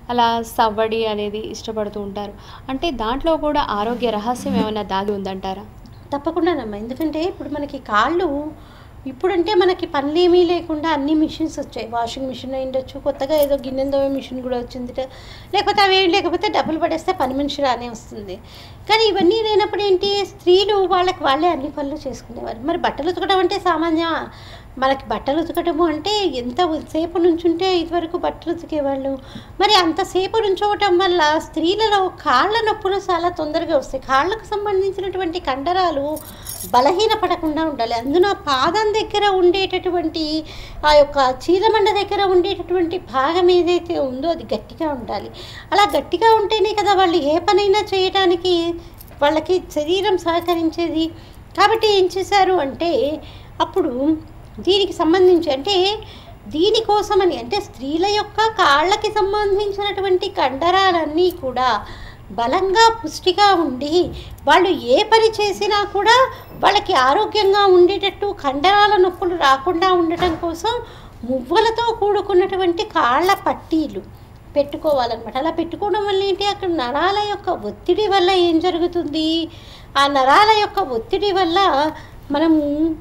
అలా సవ్వడి అనేది ఇష్టపడుతూ ఉంటారు అంటే దాంట్లో కూడా ఆరోగ్య రహస్యం ఏమైనా దాగి ఉందంటారా తప్పకుండానమ్మా ఎందుకంటే ఇప్పుడు మనకి కాళ్ళు ఇప్పుడంటే మనకి పనులేమీ లేకుండా అన్ని మిషన్స్ వచ్చాయి వాషింగ్ మిషన్ అయి ఉండొచ్చు కొత్తగా ఏదో గిన్నె దోమే మిషన్ కూడా వచ్చింది లేకపోతే అవేం లేకపోతే డబ్బులు పడేస్తే పని మనిషి రానే వస్తుంది కానీ ఇవన్నీ లేనప్పుడు ఏంటి స్త్రీలు వాళ్ళకి వాళ్ళే అన్ని పనులు చేసుకునేవారు మరి బట్టలు ఉతకడం అంటే సామాన్య మనకి బట్టలు ఉతకడము అంటే ఎంత సేపు నుంచుంటే ఇదివరకు బట్టలు ఉతికేవాళ్ళు మరి అంతసేపు నుంచోవటం వల్ల స్త్రీలలో కాళ్ళ నొప్పులు చాలా తొందరగా వస్తాయి కాళ్ళకు సంబంధించినటువంటి కండరాలు బలహీనపడకుండా ఉండాలి అందున పాదం దగ్గర ఉండేటటువంటి ఆ యొక్క చీలమండ దగ్గర ఉండేటటువంటి భాగం ఏదైతే ఉందో అది గట్టిగా ఉండాలి అలా గట్టిగా ఉంటేనే కదా వాళ్ళు ఏ పనైనా చేయడానికి వాళ్ళకి శరీరం సహకరించేది కాబట్టి ఏం చేశారు అంటే అప్పుడు దీనికి సంబంధించి అంటే దీనికోసమని అంటే స్త్రీల యొక్క కాళ్ళకి సంబంధించినటువంటి కండరాలన్నీ కూడా బలంగా పుష్టిగా ఉండి వాళ్ళు ఏ పని చేసినా కూడా వాళ్ళకి ఆరోగ్యంగా ఉండేటట్టు కండరాల నొప్పులు రాకుండా ఉండటం కోసం మువ్వలతో కూడుకున్నటువంటి కాళ్ళ పట్టీలు పెట్టుకోవాలన్నమాట అలా పెట్టుకోవడం వల్ల ఏంటి అక్కడ నరాల యొక్క ఒత్తిడి వల్ల ఏం జరుగుతుంది ఆ నరాల యొక్క ఒత్తిడి వల్ల మనము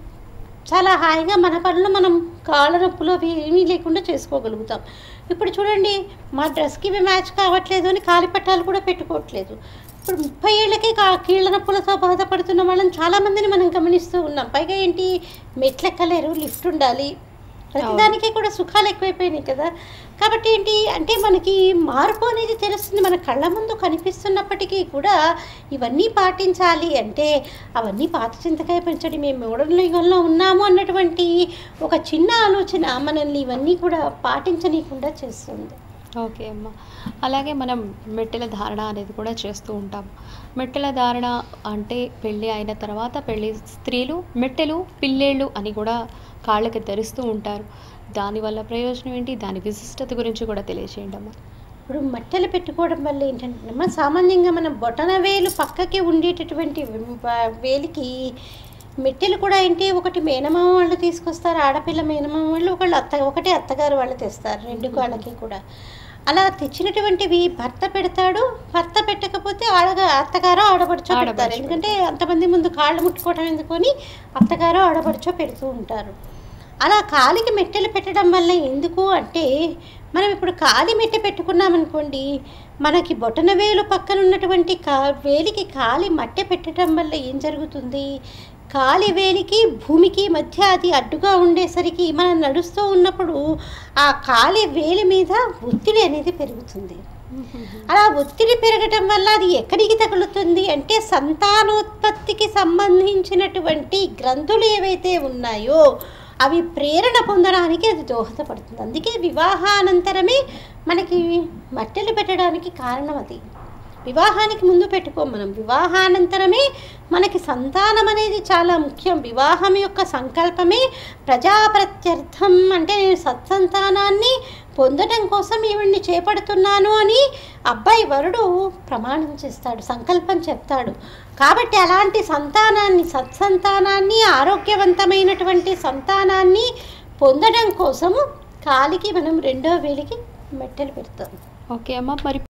చాలా హాయిగా మన పనులు మనం కాళ్ళ నొప్పులు అవి ఏమీ లేకుండా చేసుకోగలుగుతాం ఇప్పుడు చూడండి మా డ్రెస్కి ఇవి మ్యాచ్ కావట్లేదు అని కాలి పట్టాలు కూడా పెట్టుకోవట్లేదు ఇప్పుడు ముప్పై ఏళ్ళకి కా కీళ్ళ నొప్పులతో బాధపడుతున్న వాళ్ళని చాలామందిని మనం గమనిస్తూ ఉన్నాం పైగా ఏంటి మెట్లెక్కలేరు లిఫ్ట్ ఉండాలి ప్రతిదానికి కూడా సుఖాలు ఎక్కువైపోయినాయి కదా కాబట్టి ఏంటి అంటే మనకి మార్పు అనేది తెలుస్తుంది మన కళ్ళ ముందు కనిపిస్తున్నప్పటికీ కూడా ఇవన్నీ పాటించాలి అంటే అవన్నీ పాత చింతకాయ పెంచడం మేము మోడర్న్ యుగంలో ఉన్నాము అన్నటువంటి ఒక చిన్న ఆలోచన మనల్ని ఇవన్నీ కూడా పాటించనీయకుండా చేస్తుంది ఓకే అమ్మ అలాగే మనం మెట్టెల ధారణ అనేది కూడా చేస్తూ ఉంటాం మెట్టెల ధారణ అంటే పెళ్ళి అయిన తర్వాత పెళ్ళి స్త్రీలు మెట్టెలు పిల్లేళ్ళు అని కూడా కాళ్ళకి ధరిస్తూ ఉంటారు దానివల్ల ప్రయోజనం ఏంటి దాని విశిష్టత గురించి కూడా తెలియజేయండి అమ్మ ఇప్పుడు మట్టెలు పెట్టుకోవడం వల్ల ఏంటంటే అమ్మ సామాన్యంగా మనం బొటన వేలు పక్కకి ఉండేటటువంటి వే- వేలికి మెట్టెలు కూడా ఏంటి ఒకటి మేనమామ వాళ్ళు తీసుకొస్తారు ఆడపిల్ల మేనమామ వాళ్ళు ఒకళ్ళు అత్త ఒకటి అత్తగారు వాళ్ళు తెస్తారు రెండు కాళ్ళకి కూడా అలా తెచ్చినటువంటివి భర్త పెడతాడు భర్త పెట్టకపోతే ఆడగా అత్తగారో ఆడపడుచో పెడతారు ఆడపడుచో ఎందుకంటే అంతమంది ముందు కాళ్ళు ముట్టుకోవడం ఎందుకొని అత్తగారో ఆడపడుచో పెడుతూ ఉంటారు అలా కాలికి మెట్టెలు పెట్టడం వల్ల ఎందుకు అంటే మనం ఇప్పుడు కాలి మెట్టె పెట్టుకున్నామనుకోండి మనకి బొటన వేలు పక్కన ఉన్నటువంటి కా వేలికి కాలి మట్టె పెట్టడం వల్ల ఏం జరుగుతుంది కాలి వేలికి భూమికి మధ్య అది అడ్డుగా ఉండేసరికి మనం నడుస్తూ ఉన్నప్పుడు ఆ కాలి వేలి మీద ఒత్తిడి అనేది పెరుగుతుంది అలా ఒత్తిడి పెరగటం వల్ల అది ఎక్కడికి తగులుతుంది అంటే సంతానోత్పత్తికి సంబంధించినటువంటి గ్రంథులు ఏవైతే ఉన్నాయో అవి ప్రేరణ పొందడానికి అది దోహదపడుతుంది అందుకే వివాహానంతరమే మనకి మట్టెలు పెట్టడానికి కారణం అది వివాహానికి ముందు పెట్టుకోం మనం వివాహానంతరమే మనకి సంతానం అనేది చాలా ముఖ్యం వివాహం యొక్క సంకల్పమే ప్రజాప్రత్యర్థం అంటే నేను సత్సంతానాన్ని పొందడం కోసం ఈవిడ్ని చేపడుతున్నాను అని అబ్బాయి వరుడు ప్రమాణం చేస్తాడు సంకల్పం చెప్తాడు కాబట్టి అలాంటి సంతానాన్ని సత్సంతానాన్ని ఆరోగ్యవంతమైనటువంటి సంతానాన్ని పొందడం కోసము కాలికి మనం రెండో వేలికి మెట్టెలు పెడతాం ఓకే అమ్మ మరి